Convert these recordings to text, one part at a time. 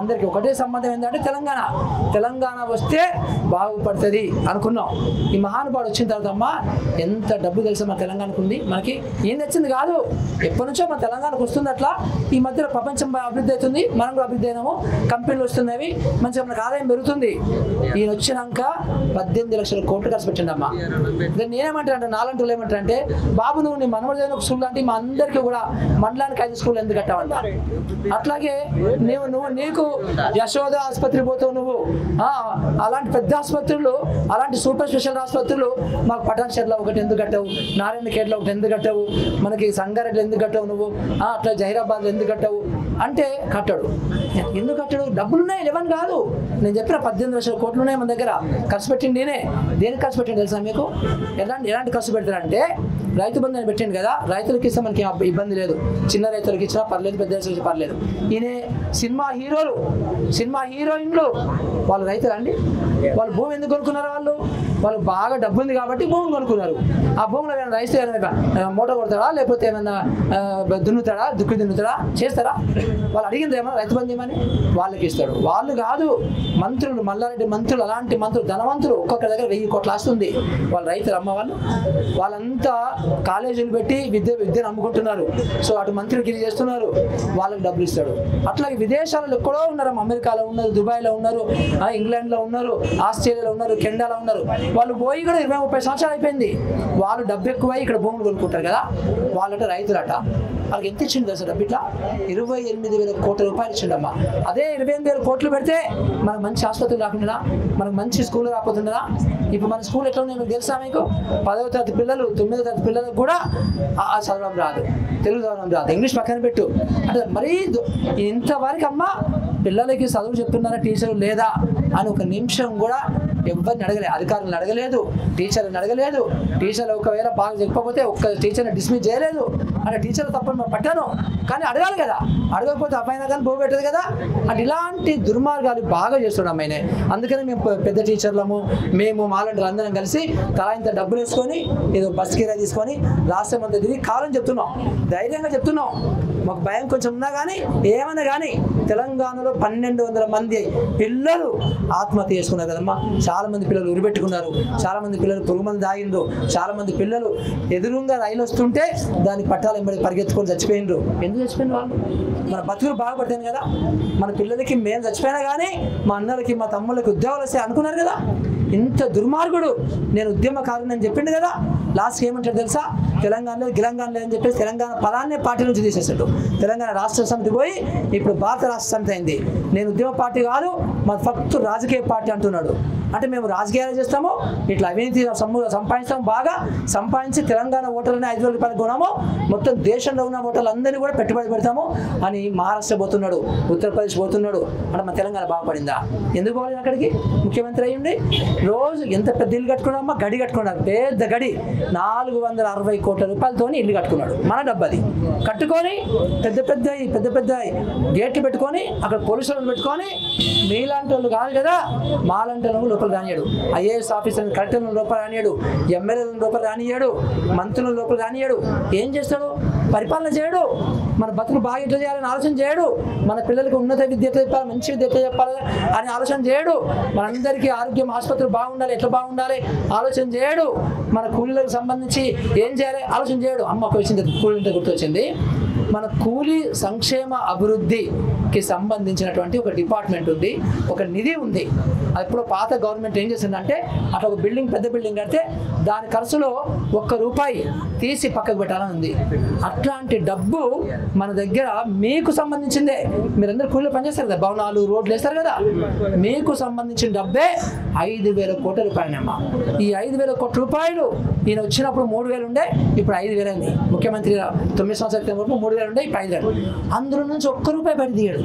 అందరికి ఒకటే సంబంధం ఏంటంటే తెలంగాణ తెలంగాణ వస్తే బాగుపడుతుంది అనుకున్నాం ఈ మహానుభావుడు వచ్చిన తర్వాత అమ్మ ఎంత డబ్బు తెలుసా మన తెలంగాణకు ఉంది మనకి ఏం తెచ్చింది కాదు ఎప్పటి నుంచో మన తెలంగాణకు వస్తుంది అట్లా ఈ మధ్యలో ప్రపంచం బాగా అభివృద్ధి అవుతుంది మనం కూడా అభివృద్ధి అయినాము కంపెనీలు వస్తున్నవి మంచిగా మనకు ఆదాయం పెరుగుతుంది ఈయన వచ్చినాక పద్దెనిమిది లక్షల కోట్లు ఖర్చు పెట్టండి అమ్మ ఇక నేనేమంటాను అంటే నాలంటూ ఏమంటారు అంటే బాబు నువ్వు నీ మనవడి ఒక స్కూల్ అంటే మా అందరికీ కూడా మండలానికి ఐదు స్కూల్ ఎందుకు కట్టావంట అట్లాగే నీవు నువ్వు నీకు యశోద ఆసుపత్రి పోతావు నువ్వు ఆ, అలాంటి పెద్ద ఆసుపత్రులు అలాంటి సూపర్ స్పెషల్ ఆసుపత్రులు మాకు పటాన్ షెడ్లో ఒకటి ఎందుకు కట్టావు నారాయణ ఖేడ్లో ఒకటి ఎందుకు కట్టావు మనకి సంగారెడ్డిలో ఎందుకు కట్టావు నువ్వు ఆ, అట్లా జహీరాబాద్లో ఎందుకు కట్టావు అంటే కట్టాడు ఎందుకు కట్టాడు డబ్బులు ఉన్నాయి లెవెన్ కాదు నేను చెప్పిన పద్దెనిమిది లక్షల కోట్లు ఉన్నాయి మన దగ్గర ఖర్చు పెట్టింది నేనే దేనికి ఖర్చు పెట్టింది తెలుసా మీకు ఎలాంటి ఎలాంటి ఖర్చు పెడతారంటే రైతు బంధు అని పెట్టిండు కదా రైతులకి ఇస్తే మనకి అబ్బ- ఇబ్బంది లేదు చిన్న రైతులకి ఇచ్చినా పర్లేదు పెద్ద రైతులకి ఇచ్చినా పర్లేదు ఈయన సినిమా హీరోలు సినిమా హీరోయిన్లు వాళ్ళు రైతులు అండి వాళ్ళు భూమి ఎందుకు కొనుక్కున్నారు వాళ్ళు వాళ్ళు బాగా డబ్బు ఉంది కాబట్టి భూమి కొనుక్కున్నారు ఆ భూమిలో ఏమైనా రైతు ఏమైనా ఆ, మూట కొడతాడా లేకపోతే ఏమైనా ఆ, దున్నుతాడా దుక్కి దున్నుతాడా చేస్తారా వాళ్ళు అడిగింది ఏమన్నా రైతు బంధు ఏమని వాళ్ళకి ఇస్తాడు వాళ్ళు కాదు మంత్రులు మల్లారెడ్డి మంత్రులు అలాంటి మంత్రులు ధనవంతులు ఒక్కొక్కరి దగ్గర వెయ్యి కోట్ల ఆస్తుంది వాళ్ళు రైతులు అమ్మ వాళ్ళు వాళ్ళంతా కాలేజీలు పెట్టి విద్య విద్యను అమ్ముకుంటున్నారు సో అటు మంత్రులు గిరి చేస్తున్నారు వాళ్ళకి డబ్బులు ఇస్తాడు అట్లాగే విదేశాలలో ఎక్కడో ఉన్నారు అమెరికాలో ఉన్నారు దుబాయ్లో ఉన్నారు ఆ, ఇంగ్లాండ్లో ఉన్నారు ఆస్ట్రేలియాలో ఉన్నారు కెనడాలో ఉన్నారు వాళ్ళు పోయి కూడా ఇరవై ముప్పై సంవత్సరాలు అయిపోయింది వాళ్ళు డబ్బు ఎక్కువై ఇక్కడ భూములు కొనుక్కుంటారు కదా వాళ్ళట రైతులట వాళ్ళకి ఎంత ఇచ్చింది తెలుసా డబ్బు ఇట్లా ఇరవై ఎనిమిది వేల కోట్ల రూపాయలు ఇచ్చిండమ్మా అదే ఇరవై ఎనిమిది వేల కోట్లు పెడితే మనకు మంచి ఆసుపత్రి రాకుండా మనకు మంచి స్కూల్ రాకపోతుందా ఇప్పుడు మన స్కూల్ ఎట్లా ఉంది మీకు తెలుసా మీకు పదవ తరగతి పిల్లలు తొమ్మిదవ తరగతి పిల్లలకు కూడా ఆ ఆ చదవడం రాదు తెలుగు చదవడం రాదు ఇంగ్లీష్ పక్కన పెట్టు అంటే మరీ దు- ఇంతవరకు అమ్మ పిల్లలకి చదువు చెప్తున్నారా టీచర్ లేదా అని ఒక నిమిషం కూడా ఎవరిని అడగలేదు అధికారులను అడగలేదు టీచర్ని అడగలేదు టీచర్ ఒకవేళ బాగా చెప్పకపోతే ఒక్క టీచర్ని డిస్మిస్ చేయలేదు అంటే టీచర్ తప్పని మేము పట్టాను కానీ అడగాలి కదా అడగకపోతే అబ్బాయినా కానీ బో పెట్టదు కదా అంటే ఇలాంటి దుర్మార్గాలు బాగా చేస్తున్నాం అమ్మాయినే అందుకని మేము పె- పెద్ద టీచర్లము మేము మాలంటి అందరం కలిసి తలా ఇంత డబ్బులు వేసుకొని ఏదో బస్ కిరా తీసుకొని రాష్ట్రం అంతా తిరిగి కాలం చెప్తున్నాం ధైర్యంగా చెప్తున్నాం మాకు భయం కొంచెం ఉన్నా కానీ ఏమన్నా కానీ తెలంగాణలో పన్నెండు వందల మంది పిల్లలు ఆత్మహత్య చేసుకున్నారు కదమ్మా చాలా మంది పిల్లలు ఉరిపెట్టుకున్నారు చాలా మంది పిల్లలు పురుగు మంది తాగిండ్రు చాలా మంది పిల్లలు ఎదురుగా రైలు వస్తుంటే దానికి పట్టాలు ఎంబడి పరిగెత్తుకొని చచ్చిపోయిండ్రు ఎందుకు చచ్చిపోయిన వాళ్ళు మన బతుకులు బాగుపడతాను కదా మన పిల్లలకి మేము చచ్చిపోయినా కానీ మా అన్నలకి మా తమ్ముళ్ళకి ఉద్యోగాలు వస్తాయి అనుకున్నారు కదా ఇంత దుర్మార్గుడు నేను ఉద్యమకారుని అని చెప్పిండు కదా లాస్ట్కి ఏమంటాడు తెలుసా తెలంగాణలో గిలంగాణలో అని చెప్పేసి తెలంగాణ పదాన్నే పార్టీ నుంచి తీసేసాడు తెలంగాణ రాష్ట్ర సమితి పోయి ఇప్పుడు భారత రాష్ట్ర సమితి అయింది నేను ఉద్యమ పార్టీ కాదు మా ఫక్తు రాజకీయ పార్టీ అంటున్నాడు అంటే మేము రాజకీయాలు చేస్తాము ఇట్లా అవినీతి సమ్ము సంపాదిస్తాం బాగా సంపాదించి తెలంగాణ ఓటర్లని ఐదు వేల రూపాయలు కొనాము మొత్తం దేశంలో ఉన్న ఓటర్లు అందరినీ కూడా పెట్టుబడి పెడతాము అని మహారాష్ట్ర పోతున్నాడు ఉత్తరప్రదేశ్ పోతున్నాడు అంటే మన తెలంగాణ బాగుపడిందా ఎందుకు పోలేదు అక్కడికి ముఖ్యమంత్రి అయ్యింది రోజు ఎంత పెద్ద ఇల్లు కట్టుకున్నామో గడి కట్టుకున్నారు పెద్ద గడి నాలుగు వందల అరవై కోట్ల రూపాయలతోని ఇల్లు కట్టుకున్నాడు మన డబ్బది కట్టుకొని పెద్ద పెద్ద పెద్ద పెద్ద గేట్లు పెట్టుకొని అక్కడ పోలీసులను పెట్టుకొని మీలాంటి వాళ్ళు కాదు కదా మాలాంటి వాళ్ళు లోపల రానియాడు ఐఏఎస్ ఆఫీసర్ కలెక్టర్లను లోపల రానియాడు ఎమ్మెల్యేలను లోపల రానియాడు మంత్రులను లోపల రానియాడు ఏం చేస్తాడు పరిపాలన చేయడు మన బతుకు బాగా ఎట్లా చేయాలని ఆలోచన చేయడు మన పిల్లలకి ఉన్నత విద్య ఎట్లా చెప్పాలి మంచి విద్య ఎట్లా చెప్పాలి అని ఆలోచన చేయడు మనందరికీ ఆరోగ్యం ఆసుపత్రులు బాగుండాలి ఎట్లా బాగుండాలి ఆలోచన చేయడు మన కూలీలకు సంబంధించి ఏం చేయాలి ఆలోచన చేయడు అమ్మ ఒక విషయం చెప్తా, కూలీ అంటే గుర్తొచ్చింది మన కూలీ సంక్షేమ అభివృద్ధికి సంబంధించినటువంటి ఒక డిపార్ట్మెంట్ ఉంది ఒక నిధి ఉంది అది ఇప్పుడు పాత గవర్నమెంట్ ఏం చేసిందంటే అట్లా ఒక బిల్డింగ్ పెద్ద బిల్డింగ్ కడితే దాని ఖర్చులో ఒక్క రూపాయి తీసి పక్కకు పెట్టాలని ఉంది అట్లాంటి డబ్బు మన దగ్గర మీకు సంబంధించిందే మీరందరూ కూలీలో పనిచేస్తారు కదా భవనాలు రోడ్లు వేస్తారు కదా మీకు సంబంధించిన డబ్బే ఐదు వేల కోట్ల రూపాయలమ్మా ఈ ఐదు వేల కోట్ల రూపాయలు ఈయన వచ్చినప్పుడు మూడు వేలు ఉండే ఇప్పుడు ఐదు వేలు అయింది ముఖ్యమంత్రి తొమ్మిది సంవత్సరాల క్రితం వరకు మూడు వేలు ఉండే ఇప్పుడు ఐదు వేలు అందులో నుంచి ఒక్క రూపాయి బయట తీయడు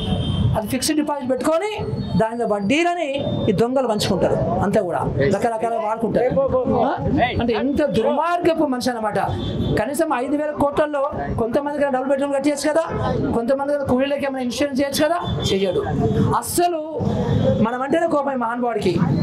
అది ఫిక్స్డ్ డిపాజిట్ పెట్టుకొని దాని మీద వడ్డీలని ఈ దొంగలు పంచుకుంటారు అంతా కూడా రకరకాల వాడుకుంటారు ఆ? అంటే ఎంత దుర్మార్గపు మనిషి అనమాట కనీసం ఐదు వేల కోట్లలో కొంతమందికి డబుల్ బెడ్రూమ్ కట్టేయచ్చు కదా కొంతమంది కూలీలకి ఏమైనా ఇన్సూరెన్స్ చేయొచ్చు కదా చెయ్యడు అస్సలు మనం అంటేనే కోపం ఈ మహానుభావుడికి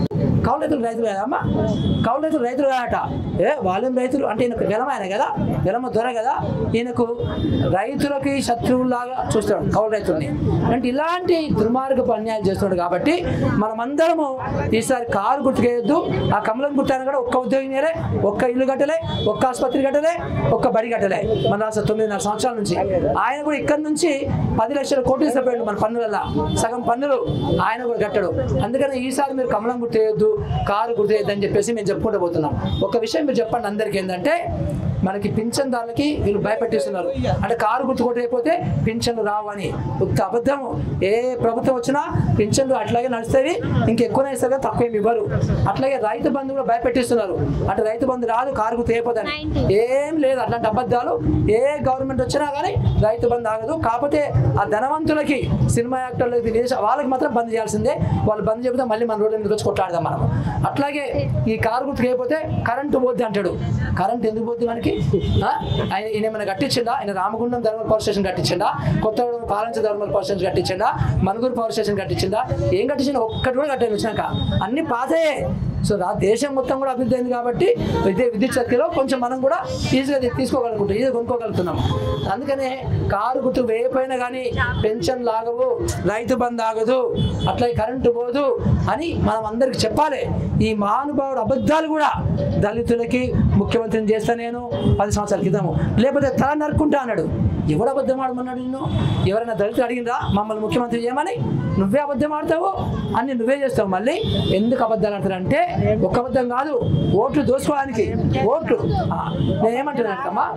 కౌలు రైతులు రైతులు కదమ్మా కౌలు రైతులు రైతులు కాదట ఏ వాళ్ళేం రైతులు అంటే ఈయనకు వెలమ ఆయన కదా వెలమ దొర కదా ఈయనకు రైతులకి శత్రువులాగా చూస్తాడు కౌలు రైతుల్ని అంటే ఇలాంటి దుర్మార్గపు అన్యాయాలు చేస్తున్నాడు కాబట్టి మనమందరము ఈసారి కారు గుర్తుకేయొద్దు ఆ కమలం గుర్తాను కూడా ఒక్క ఉద్యోగం నేరే ఒక్క ఇల్లు కట్టలే ఒక్క ఆసుపత్రి కట్టలే ఒక్క బడి కట్టలే మన రాష్ట్ర తొమ్మిదిన్నర సంవత్సరాల నుంచి ఆయన కూడా ఇక్కడ నుంచి పది లక్షల కోట్లు ఇష్టపోయాడు మన పన్నులల్ల సగం పన్నులు ఆయన కూడా కట్టడు అందుకని ఈసారి మీరు కమలం గుర్తేయొద్దు కారు గుర్తేయొద్దు అని చెప్పేసి మేము చెప్పుకుంటూ పోతున్నాం ఒక విషయం మీరు చెప్పండి అందరికీ ఏంటంటే మనకి పింఛన్దారులకి వీళ్ళు భయపెట్టిస్తున్నారు అంటే కారు గుర్తు కొట్టకపోతే పింఛన్లు రావు అని ఉత్త అబద్ధం ఏ ప్రభుత్వం వచ్చినా పింఛన్లు అట్లాగే నడుస్తాయి ఇంకెక్కువ ఇస్తారు తక్కువ ఏమి ఇవ్వరు అట్లాగే రైతు బంధు కూడా భయపెట్టిస్తున్నారు అంటే రైతు బంధు రాదు కారు గుర్తు అయిపోతుంది ఏం లేదు అట్లాంటి అబద్ధాలు ఏ గవర్నమెంట్ వచ్చినా కానీ రైతు బంధు ఆగదు కాకపోతే ఆ ధనవంతులకి సినిమా యాక్టర్లకి విదేశ వాళ్ళకి మాత్రం బంద్ చేయాల్సిందే వాళ్ళు బంద్ చెబితే మళ్ళీ మన రోడ్డు మీద వచ్చి కొట్లాడదాం మనం అట్లాగే ఈ కారు గుర్తుకు అయిపోతే కరెంటు పోద్ది అంటాడు కరెంట్ ఎందుకు పోద్ది మనకి ఆ? ఆయన ఈయన ఏమైనా కట్టించిండా ఆయన రామగుండం ధర్మల్ పవర్ స్టేషన్ కట్టించిండా Kothagudem Paloncha thermal power station కట్టించిండా మనుగురు పవర్ స్టేషన్ కట్టించిండా ఏం కట్టించిండా ఒక్కటి కూడా కట్టాను వచ్చినాక అన్ని పాతయే సో రా దేశం మొత్తం కూడా అభివృద్ధి అయింది కాబట్టి విద్య విద్యుత్ శక్తిలో కొంచెం మనం కూడా ఈజీగా తీ- తీసుకోగలుగుతాం ఈజీగా కొనుక్కోగలుగుతున్నాం అందుకనే కారు గుర్తు వేయపోయినా కానీ పెన్షన్ లాగవు రైతు బంద్ ఆగదు అట్లా కరెంటు పోదు అని మనం అందరికి చెప్పాలి ఈ మహానుభావుడు అబద్ధాలు కూడా దళితులకి ముఖ్యమంత్రిని చేస్తా నేను పది సంవత్సరాల క్రితము లేకపోతే తల నరుక్కుంటా అన్నాడు ఎవడు అబద్ధం ఆడమన్నాడు నిన్ను ఎవరైనా దళితులు అడిగినరా మమ్మల్ని ముఖ్యమంత్రి చేయమని నువ్వే అబద్ధం ఆడతావు అన్ని నువ్వే చేస్తావు మళ్ళీ ఎందుకు అబద్ధాలు ఆడతారంటే ఒక అబద్ధం కాదు ఓట్లు దోసుకోవడానికి ఓట్లు ఆ, నేను ఏమంటున్నానమ్మా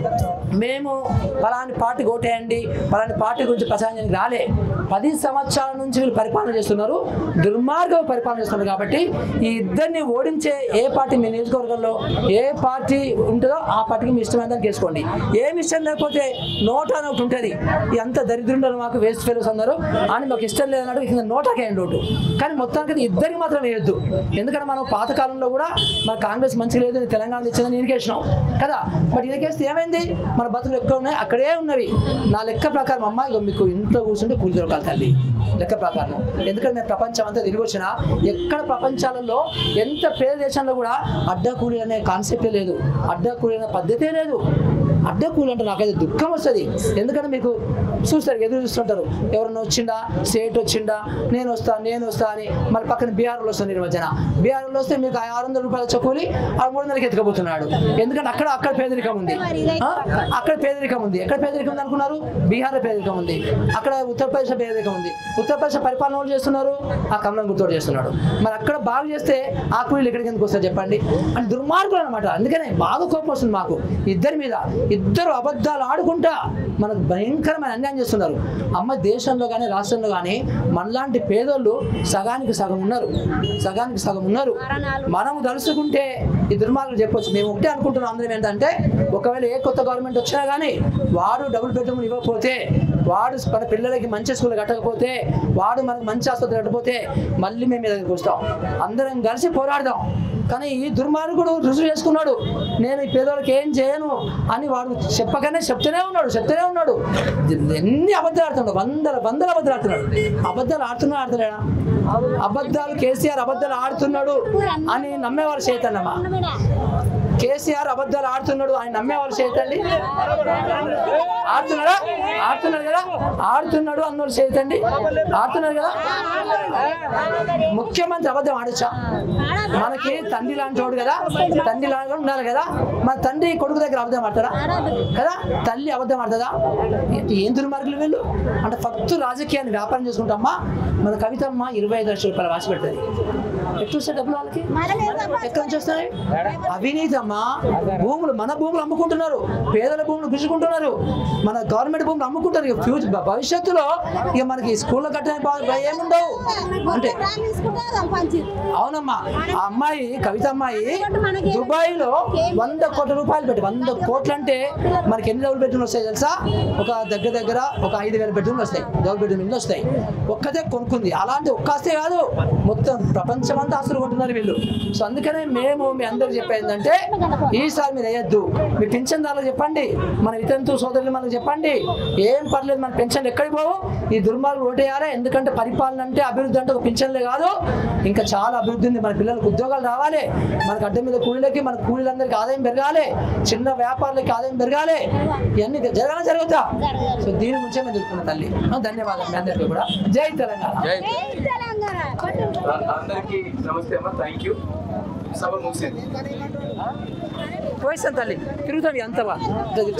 మేము పలాని పార్టీకి ఓటేయండి పలాని పార్టీ గురించి ప్రచారం చేయడానికి రాలే పది సంవత్సరాల నుంచి వీళ్ళు పరిపాలన చేస్తున్నారు దుర్మార్గం పరిపాలన చేస్తున్నారు కాబట్టి ఈ ఇద్దరిని ఓడించే ఏ పార్టీ మీ నియోజకవర్గంలో ఏ పార్టీ ఉంటుందో ఆ పార్టీకి మీ ఇష్టమైన దానికి వేసుకోండి ఏమి ఇష్టం లేకపోతే నోట్ అని ఒకటి ఉంటుంది ఈ అంత దరిద్రుండలు మాకు వేస్ట్ ఫెలోస్ అన్నారు అని మాకు ఇష్టం లేదన్నాడు కింద నోటాకి వేయండి ఓటు కానీ మొత్తానికి ఇద్దరికి మాత్రం వేయొద్దు ఎందుకంటే మనం పాతకాలంలో కూడా మన కాంగ్రెస్ మంచి లేదు అని తెలంగాణ ఇచ్చిందని ఇరికేసినాం కదా బట్ ఇరికేస్తే ఏమైంది మన బతుకులు ఎక్కువ ఉన్నాయి అక్కడే ఉన్నవి నా లెక్క ప్రకారం అమ్మ ఇక మీకు ఇంట్లో కూర్చుంటే కూలి దొరకాలి తల్లి లెక్క ప్రకారం ఎందుకంటే నేను ప్రపంచం అంతా తిరిగి వచ్చిన ఎక్కడ ప్రపంచాలలో ఎంత పేద దేశంలో కూడా అడ్డ కూలి అనే కాన్సెప్టే లేదు అడ్డ కూలి అనే పద్ధతే లేదు అడ్డ కూలి అంటే నాకైతే దుఃఖం వస్తుంది ఎందుకంటే మీకు చూస్తారు ఎదురు చూస్తుంటారు ఎవరన్నా వచ్చిండా స్టేట్ వచ్చిండా నేను వస్తా నేను వస్తా అని మళ్ళీ పక్కన బీహార్లో వస్తుంది నిర్వచన బీహార్లో వస్తే మీకు ఆరు వందల రూపాయల చొక్కూలి ఆ మూడు వందలకి ఎత్తుకపోతున్నాడు ఎందుకంటే అక్కడ అక్కడ పేదరికం ఉంది ఆ? అక్కడ పేదరికం ఉంది ఎక్కడ పేదరికం ఉంది అనుకున్నారు బీహార్లో పేదరికం ఉంది అక్కడ ఉత్తరప్రదేశ్ పేదరికం ఉంది ఉత్తరప్రదేశ్ పరిపాలన వాళ్ళు చేస్తున్నారు ఆ కమలం గుర్తోడు చేస్తున్నాడు మరి అక్కడ బాగా చేస్తే ఆ కూలీలు ఎక్కడికి ఎందుకు వస్తారు చెప్పండి అంటే దుర్మార్గులు అనమాట అందుకనే బాగా కోపం వస్తుంది మాకు ఇద్దరి మీద ఇద్దరు అబద్ధాలు ఆడుకుంటా మనకు భయంకరమైన అన్యాయం చేస్తున్నారు అమ్మ దేశంలో కానీ రాష్ట్రంలో కానీ మనలాంటి పేదోళ్ళు సగానికి సగం ఉన్నారు సగానికి సగం ఉన్నారు మనము తలుసుకుంటే ఈ దుర్మార్గులు చెప్పొచ్చు మేము ఒకటే అనుకుంటున్నాం అందరం ఏంటంటే ఒకవేళ ఏ కొత్త గవర్నమెంట్ వచ్చినా కానీ వాడు డబుల్ బెడ్రూమ్ ఇవ్వకపోతే వాడు మన పిల్లలకి మంచి స్కూల్ కట్టకపోతే వాడు మనకు మంచి ఆసుపత్రి కట్టకపోతే మళ్ళీ మేము మీ దగ్గరికి వస్తాం అందరం కలిసి పోరాడదాం కానీ ఈ దుర్మార్గుడు రుజువు చేసుకున్నాడు నేను ఈ పేదవాళ్ళకి ఏం చేయను అని వాడు చెప్పగానే చెప్తూనే ఉన్నాడు చెప్తూనే ఉన్నాడు ఎన్ని అబద్ధాలు ఆడుతున్నాడు వందల వందల అబద్ధాలు ఆడుతున్నాడు అబద్ధాలు ఆడుతున్నా ఆడుతున్నాడా అబద్ధాలు కేసీఆర్ అబద్ధాలు ఆడుతున్నాడు అని నమ్మేవారు చేతన్నమ్మా కేసీఆర్ అబద్ధాలు ఆడుతున్నాడు ఆయన నమ్మేవారు చేతండి ఆడుతున్నాడా ఆడుతున్నాడు కదా ఆడుతున్నాడు అన్నోళ్ళు చేతండి ఆడుతున్నాడు కదా ముఖ్యమంత్రి అబద్ధం ఆడొచ్చా మనకి తండ్రి లాంటి వాడు కదా తండ్రి లాంటి వాడు ఉండాలి కదా మన తండ్రి కొడుకు దగ్గర అబద్ధం ఆడతారా కదా తల్లి అబద్ధం ఆడుతుందా ఏంటి ఏం దుర్మార్గులు వీళ్ళు అంటే ఫక్తు రాజకీయాన్ని వ్యాపారం చేసుకుంటామా మన కవితమ్మ ఇరవై ఐదు లక్షల రూపాయలు రాసి పెడుతుంది ఎట్లా వస్తాయి డబ్బులు వాళ్ళకి ఎక్కడి నుంచి వస్తాయి అవినీతి అమ్మా భూములు మన భూములు అమ్ముకుంటున్నారు పేదల భూములు గుంజుకుంటున్నారు మన గవర్నమెంట్ భూములు అమ్ముకుంటారు ఇక ఫ్యూచర్ భవిష్యత్తులో ఇక మనకి స్కూల్లో కట్టిన బా- ఏముండవు అంటే అవునమ్మా ఆ అమ్మాయి కవిత అమ్మాయి దుబాయ్ లో వంద కోట్ల రూపాయలు పెట్టి వంద కోట్లు అంటే మనకి ఎన్ని డబుల్ బెడ్రూమ్లు వస్తాయి తెలుసా ఒక దగ్గర దగ్గర ఒక ఐదు వేల బెడ్రూమ్లు వస్తాయి డబుల్ బెడ్రూమ్ ఇల్లు వస్తాయి ఒక్కతే కొనుక్కుంది అలాంటి ఒక్కాస్తే కాదు మొత్తం ప్రపంచం అంతా ఆస్తులు కొంటున్నారు వీళ్ళు సో అందుకనే మేము మీ అందరికి చెప్పేది ఏంటంటే ఈసారి మీరు వేయద్దు మీ పింఛన్దారులకు చెప్పండి మన వితంతు సోదరులు మనకు చెప్పండి ఏం పర్లేదు మన పెన్షన్ ఎక్కడికి పోవు ఈ దుర్మార్గులు ఓటేయాలి ఎందుకంటే పరిపాలన అంటే అభివృద్ధి అంటే ఒక పింఛన్లే కాదు ఇంకా చాలా అభివృద్ధి ఉంది మన పిల్లలకు ఉద్యోగాలు రావాలి మనకు అడ్డ మీద కూలీలకి మన కూలీలందరికీ ఆదాయం పెరగాలి చిన్న వ్యాపారులకి ఆదాయం పెరగాలి ఇవన్నీ జరగాల జరుగుతా సో దీని నుంచే మేము తెలుసుకున్న తల్లి ఆ, ధన్యవాదాలు మీ అందరికీ కూడా జై తెలంగాణ జై తెలంగాణ అందరికీ నమస్తే అమ్మా థ్యాంక్ యూ సభ ముగిసింది పోయిస్తాను తల్లి తిరుగుతాం అంతవా